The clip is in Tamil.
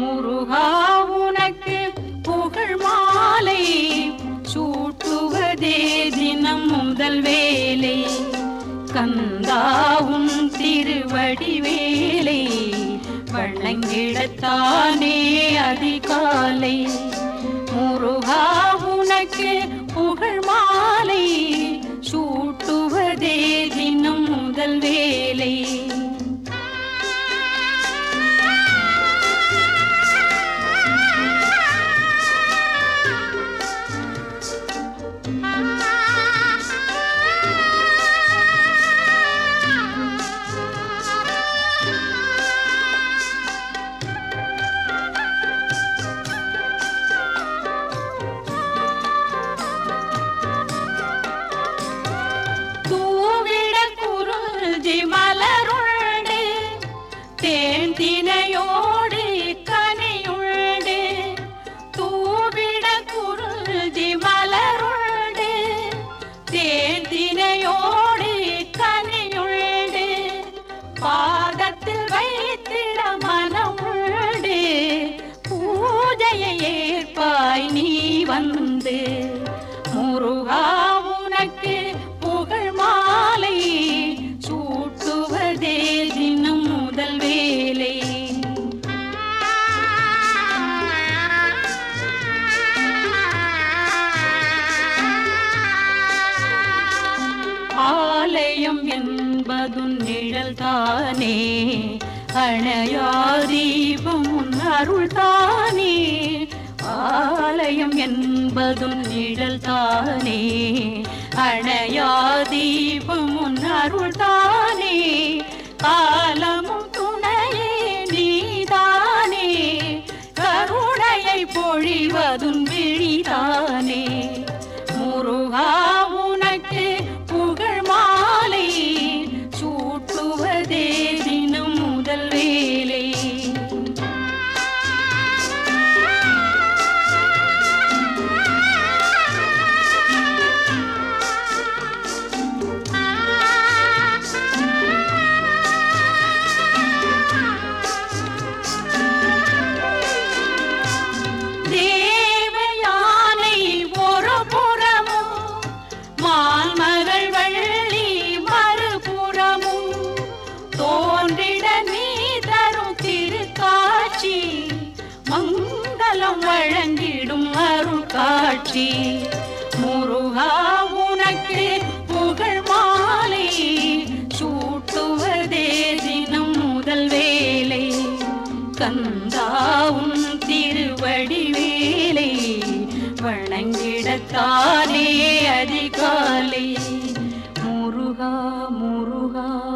முருகா உனக்கு புகழ் மாலை சூட்டுவதே தினம் முதல் வேலை கந்தாவும் திருவடி வேலை வணங்கிடத்தானே அதிகாலை முருகா உனக்கு புகழ் மாலை சூட்டுவதே தினம் முதல் வேலை தூவிட குருஜி மலருண்டு தேன் தினையோடு கனியுண்டு தூவிட குருஜி மலருண்டு தேன் தினையோடு கனியுண்டு பாதத்தில் வைத்திட மனமுண்டு பூஜையை ஏற்பாய் நீ வந்து முருகா உனக்கு புகழ் மாலை சூட்டுவதே தினம் முதல் வேலை ஆலயம் என்பதும் நிழல் தானே அணையா தீபம் உன் அருள் தானே ஆலயம் என்பதும் நிழல் தானே அணையா தீபம் உன் அருள் தானே காலமும் துணையே நீதானே கருணையை பொழிவதும் விழிதானே முருகா உனக்கு புகழ் மாலை சூட்டுவதே தினம் முதல் வேலை தேவயானை ஒரு புறமும் மான்மகள் வள்ளி மறுபுறமும் தோன்றிட நீ தரும் திருக்காட்சி மங்களம் வழங்கிடும் அருள் காட்சி முருகா உனக்கு புகழ் மாலை சூட்டுவதே தினம் முதல் வேலை கந்தாவும் திருவடி வேலை வணங்கிடத்தானே அதிகாலை முருகா முருகா